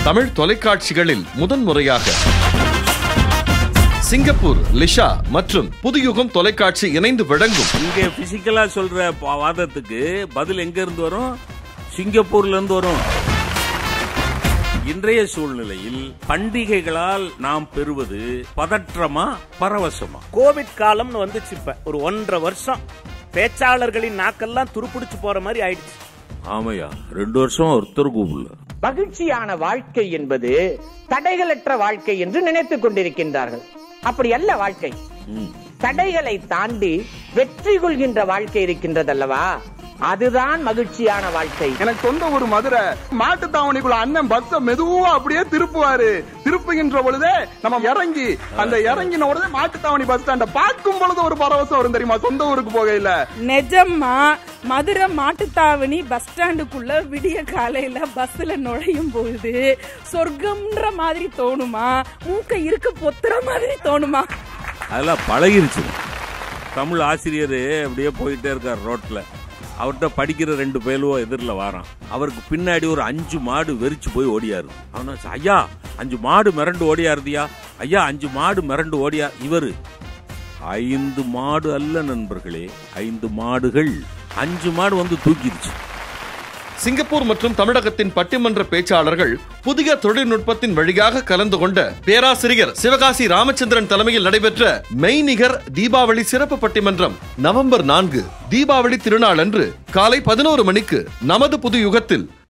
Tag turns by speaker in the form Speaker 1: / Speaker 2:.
Speaker 1: தமிழ் தொலைக்காட்சிகளில் முதன்முறையாக சிங்கப்பூர் லிஷா மற்றும் புதுயுகம் தொலைக்காட்சி இணைந்து வழங்கும்
Speaker 2: இங்க பிசிக்கலா சொல்ற ப- வாதத்துக்கு பதில் எங்க இருந்து வரும் சிங்கப்பூர்ல இருந்து வரும் இன்றைய சூழ்நிலையில் பண்டிகைகளால் நாம் பெறுவது பதற்றமா பரவசமா
Speaker 3: கோவிட் காலம்னு வந்துச்சு இப்ப ஒரு ஒன்றரை வருஷம் பேச்சாளர்களின் நாக்கெல்லாம் துருப்பிடிச்சு போற மாதிரி ஆயிடுச்சு
Speaker 2: ஆமையா ரெண்டு வருஷம் ஒருத்தர் கூப்பிடல
Speaker 4: மகிழ்ச்சியான வாழ்க்கை என்பது தடைகளற்ற வாழ்க்கை என்று நினைத்துக் கொண்டிருக்கின்றார்கள் அப்படி அல்ல வாழ்க்கை தடைகளை தாண்டி வெற்றி கொள்கின்ற வாழ்க்கை இருக்கின்றதல்லவா அதுதான் மகிழ்ச்சியான வாழ்க்கை
Speaker 5: எனக்கு சொந்த ஊர் மதுரை மாட்டு தாவணிக்குள்ள அண்ணன் பஸ்ஸ மெதுவா அப்படியே திருப்புவாரு திருப்புகின்ற பொழுதே நம்ம இறங்கி அந்த இறங்கின உடனே மாட்டு தாவணி பஸ் ஸ்டாண்ட பார்க்கும் பொழுது ஒரு பரவசம் வரும் தெரியுமா சொந்த ஊருக்கு போகையில
Speaker 6: நிஜமா மதுரை மாட்டுத்தாவணி பஸ் ஸ்டாண்டுக்குள்ள விடிய காலையில பஸ்ல நுழையும் பொழுது சொர்க்கம்ன்ற மாதிரி தோணுமா மூக்க இருக்க பொத்துற மாதிரி தோணுமா
Speaker 2: அதெல்லாம் பழகிருச்சு தமிழ் ஆசிரியர் அப்படியே போயிட்டே இருக்கார் ரோட்ல அவர்கிட்ட படிக்கிற ரெண்டு பேலுவோ எதிரில் வாரான் அவருக்கு பின்னாடி ஒரு அஞ்சு மாடு வெறிச்சு போய் ஓடியாரு அவனா சொ- ஐயா அஞ்சு மாடு மிரண்டு ஓடியாருதியா ஐயா அஞ்சு மாடு மிரண்டு ஓடியா இவரு ஐந்து மாடு அல்ல நண்பர்களே ஐந்து மாடுகள் அஞ்சு மாடு வந்து தூக்கிடுச்சு
Speaker 1: சிங்கப்பூர் மற்றும் தமிழகத்தின் பட்டிமன்ற பேச்சாளர்கள் புதிய தொழில்நுட்பத்தின் வழியாக கலந்து கொண்ட பேராசிரியர் சிவகாசி ராமச்சந்திரன் தலைமையில் நடைபெற்ற மெய்நிகர் தீபாவளி சிறப்பு பட்டிமன்றம் நவம்பர் நான்கு தீபாவளி திருநாள் அன்று காலை பதினோரு மணிக்கு நமது புது யுகத்தில்